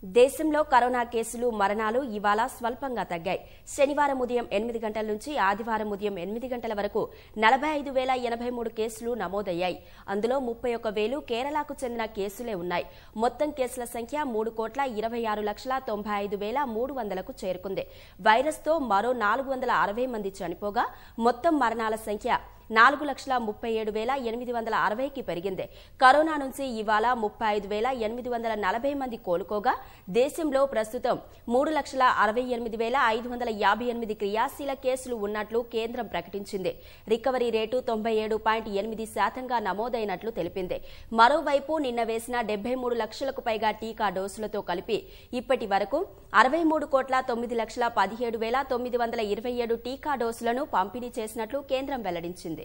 దేశంలో కరోనా కేసులు మరణాలు ఇవాళ స్వల్పంగా తగ్గాయి శనివారం ఉదయం ఎనిమిది గంటల నుంచి ఆదివారం ఉదయం ఎనిమిది గంటల వరకు నలభై ఐదు వేల ఎనభై మూడు కేసులు నమోదయ్యాయి అందులో ముప్పై ఒక్క వేలు కేరళకు చెందిన కేసులే ఉన్నాయి మొత్తం కేసుల సంఖ్య మూడు కోట్ల ఇరవై ఆరు లక్షల తొంభై ఐదు వేల మూడు వందలకు చేరుకుంది వైరస్తో మరో నాలుగు వందల అరవై మంది చనిపోగా మొత్తం మరణాల సంఖ్య నాలుగు లక్షల ముప్పై ఏడు వేల ఎనిమిది వందల అరవైకి పెరిగింది కరోనా నుంచి ఇవాళ ముప్పై ఐదు వేల ఎనిమిది వందల నలభై మంది కోలుకోగా దేశంలో ప్రస్తుతం మూడు లక్షల అరవై ఎనిమిది వేల ఐదు వందల యాభై ఎనిమిది క్రియాశీల కేసులు ఉన్నట్లు కేంద్రం ప్రకటించింది రికవరీ రేటు తొంభై ఏడు పాయింట్ ఎనిమిది శాతంగా నమోదైనట్లు తెలిపింది మరోవైపు నిన్న వేసిన డెబ్బై మూడు లక్షలకు పైగా టీకా డోసులతో కలిపి ఇప్పటి వరకు అరవై మూడు కోట్ల తొమ్మిది లక్షల పదిహేడు వేల తొమ్మిది వందల ఇరవై ఏడు టీకా డోసులను పంపిణీ చేసినట్లు కేంద్రం వెల్లడించింది